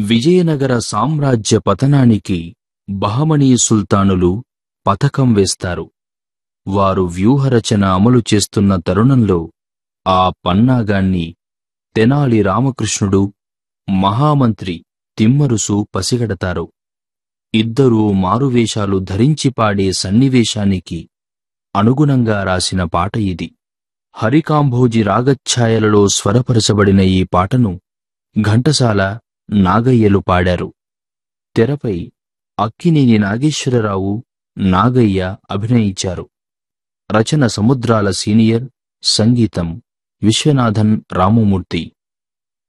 విజయనగర సామ్రాజ్య పతనానికి బహమనీ సుల్తానులు పథకం వేస్తారు వారు వ్యూహరచన అమలు చేస్తున్న తరుణంలో ఆ పన్నాగాన్ని తెనాలి రామకృష్ణుడు మహామంత్రి తిమ్మరుసు పసిగడతారు ఇద్దరూ మారువేషాలు ధరించి పాడే సన్నివేశానికి అనుగుణంగా రాసిన పాట ఇది హరికాంభోజి రాగఛాయలలో స్వరపరచబడిన ఈ పాటను ఘంటసాల నాగయ్యలు పాడారు తెరపై అక్కినేని నాగేశ్వరరావు నాగయ్య అభినయించారు రచన సముద్రాల సీనియర్ సంగీతం విశ్వనాథన్ రామమూర్తి